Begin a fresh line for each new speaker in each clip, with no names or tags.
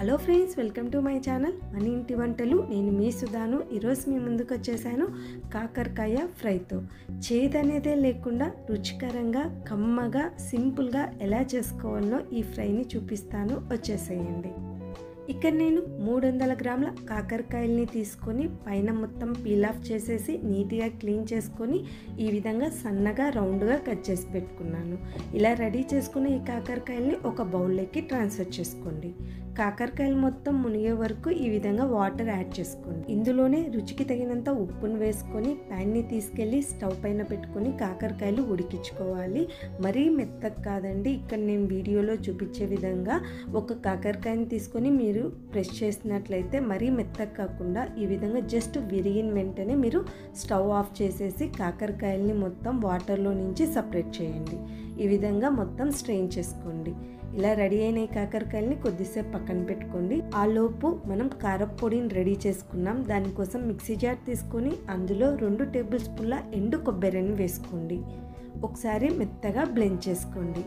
hello friends welcome to my channel మన ఇంటి వంటలు నేను మీ సుధాను ఈరోజు మీ ముందుకు వచ్చేసాను కాకరకాయ ఫ్రైతో చేదనేదే లేకుండా రుచికరంగా కమ్మగా సింపుల్గా ఎలా చేసుకోవాలో ఈ ఫ్రైని చూపిస్తాను వచ్చేసేయండి ఇక్కడ నేను మూడు వందల గ్రాముల కాకరకాయల్ని తీసుకొని పైన మొత్తం పీల్ ఆఫ్ చేసేసి నీట్గా క్లీన్ చేసుకొని ఈ విధంగా సన్నగా రౌండ్గా కట్ చేసి పెట్టుకున్నాను ఇలా రెడీ చేసుకున్న ఈ కాకరకాయల్ని ఒక బౌల్లోకి ట్రాన్స్ఫర్ చేసుకోండి కాకరకాయలు మొత్తం మునిగే వరకు ఈ విధంగా వాటర్ యాడ్ చేసుకోండి ఇందులోనే రుచికి తగినంత ఉప్పును వేసుకొని ప్యాన్ని తీసుకెళ్ళి స్టవ్ పైన పెట్టుకొని కాకరకాయలు ఉడికించుకోవాలి మరీ మెత్తగా కాదండి ఇక్కడ నేను వీడియోలో చూపించే విధంగా ఒక కాకరకాయని తీసుకొని మీరు ప్రెస్ చేసినట్లయితే మరీ మెత్తగా కాకుండా ఈ విధంగా జస్ట్ విరిగిన వెంటనే మీరు స్టవ్ ఆఫ్ చేసేసి కాకరకాయల్ని మొత్తం వాటర్లో నుంచి సపరేట్ చేయండి ఈ విధంగా మొత్తం స్ట్రెయిన్ చేసుకోండి ఇలా రెడీ అయిన ఈ కాకరకాయల్ని కొద్దిసేపు పక్కన పెట్టుకోండి ఆ లోపు మనం కారపొడిని రెడీ చేసుకున్నాం దానికోసం మిక్సీ జార్ తీసుకొని అందులో రెండు టేబుల్ స్పూన్ల ఎండు కొబ్బరిని వేసుకోండి ఒకసారి మెత్తగా బ్లెండ్ చేసుకోండి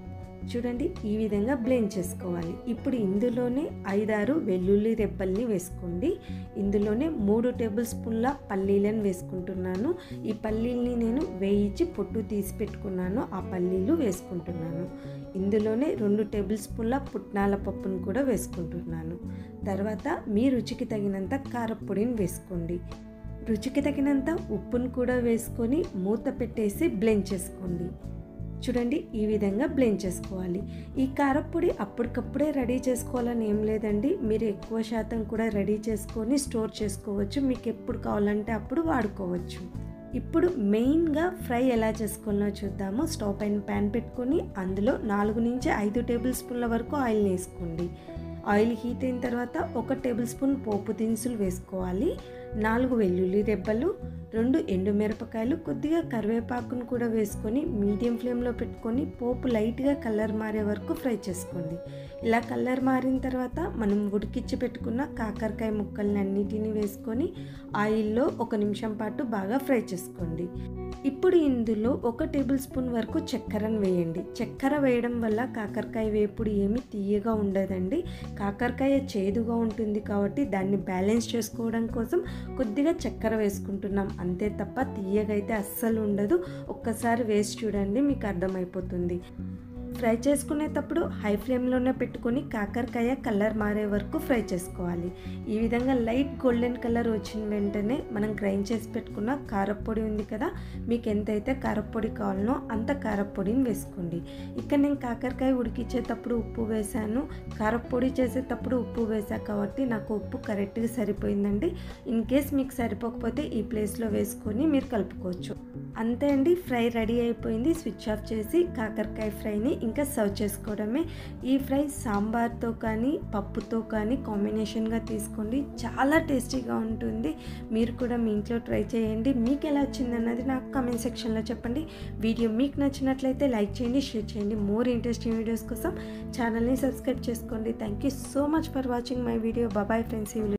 చూడండి ఈ విధంగా బ్లెండ్ చేసుకోవాలి ఇప్పుడు ఇందులోనే ఐదారు వెల్లుల్లి రెబ్బల్ని వేసుకోండి ఇందులోనే మూడు టేబుల్ స్పూన్ల పల్లీలను వేసుకుంటున్నాను ఈ పల్లీల్ని నేను వేయించి పొట్టు తీసి పెట్టుకున్నాను ఆ పల్లీలు వేసుకుంటున్నాను ఇందులోనే రెండు టేబుల్ స్పూన్ల పుట్నాల పప్పును కూడా వేసుకుంటున్నాను తర్వాత మీ రుచికి తగినంత కారపొడిని వేసుకోండి రుచికి తగినంత ఉప్పును కూడా వేసుకొని మూత పెట్టేసి బ్లెండ్ చేసుకోండి చూడండి ఈ విధంగా బ్లెండ్ చేసుకోవాలి ఈ కారపొడి అప్పటికప్పుడే రెడీ చేసుకోవాలని ఏం లేదండి మీరు ఎక్కువ శాతం కూడా రెడీ చేసుకొని స్టోర్ చేసుకోవచ్చు మీకు ఎప్పుడు కావాలంటే అప్పుడు వాడుకోవచ్చు ఇప్పుడు మెయిన్గా ఫ్రై ఎలా చేసుకోవాలో చూద్దాము స్టవ్ పైన ప్యాన్ పెట్టుకొని అందులో నాలుగు నుంచి ఐదు టేబుల్ స్పూన్ల వరకు ఆయిల్ వేసుకోండి ఆయిల్ హీట్ అయిన తర్వాత ఒక టేబుల్ స్పూన్ పోపు దినుసులు వేసుకోవాలి నాలుగు వెల్లుల్లి రెబ్బలు రెండు ఎండుమిరపకాయలు కొద్దిగా కరివేపాకును కూడా వేసుకొని మీడియం ఫ్లేమ్లో పెట్టుకొని పోపు లైట్గా కలర్ మారే వరకు ఫ్రై చేసుకోండి ఇలా కలర్ మారిన తర్వాత మనం ఉడికిచ్చి పెట్టుకున్న కాకరకాయ ముక్కల్ని అన్నిటిని వేసుకొని ఆయిల్లో ఒక నిమిషం పాటు బాగా ఫ్రై చేసుకోండి ఇప్పుడు ఇందులో ఒక టేబుల్ స్పూన్ వరకు చక్కెరను వేయండి చక్కెర వేయడం వల్ల కాకరకాయ వేపుడు ఏమి తీయగా ఉండదండి కాకరకాయ చేదుగా ఉంటుంది కాబట్టి దాన్ని బ్యాలెన్స్ చేసుకోవడం కోసం కొద్దిగా చక్కెర వేసుకుంటున్నాం అంతే తప్ప తీయగైతే అస్సలు ఉండదు ఒక్కసారి వేసి చూడండి మీకు అర్థమైపోతుంది ఫ్రై చేసుకునేటప్పుడు హై ఫ్లేమ్లోనే పెట్టుకొని కాకరకాయ కలర్ మారే వరకు ఫ్రై చేసుకోవాలి ఈ విధంగా లైట్ గోల్డెన్ కలర్ వచ్చిన వెంటనే మనం గ్రైండ్ చేసి పెట్టుకున్న కారపొడి ఉంది కదా మీకు ఎంతైతే కారపొడి కావాలనో అంత కారపొడిని వేసుకోండి ఇక్కడ నేను కాకరకాయ ఉడికించేటప్పుడు ఉప్పు వేశాను కారపొడి చేసేటప్పుడు ఉప్పు వేసా కాబట్టి నాకు ఉప్పు కరెక్ట్గా సరిపోయిందండి ఇన్ కేస్ మీకు సరిపోకపోతే ఈ ప్లేస్లో వేసుకొని మీరు కలుపుకోవచ్చు అంతే అండి ఫ్రై రెడీ అయిపోయింది స్విచ్ ఆఫ్ చేసి కాకరకాయ ఫ్రైని ఇంకా సర్వ్ చేసుకోవడమే ఈ ఫ్రై సాంబార్తో కానీ పప్పుతో కానీ కాంబినేషన్గా తీసుకోండి చాలా టేస్టీగా ఉంటుంది మీరు కూడా మీ ఇంట్లో ట్రై చేయండి మీకు ఎలా వచ్చింది అన్నది నాకు కామెంట్ సెక్షన్లో చెప్పండి వీడియో మీకు నచ్చినట్లయితే లైక్ చేయండి షేర్ చేయండి మోర్ ఇంట్రెస్టింగ్ వీడియోస్ కోసం ఛానల్ని సబ్స్క్రైబ్ చేసుకోండి thank you so much for watching my video బాబాయ్ ఫ్రెండ్స్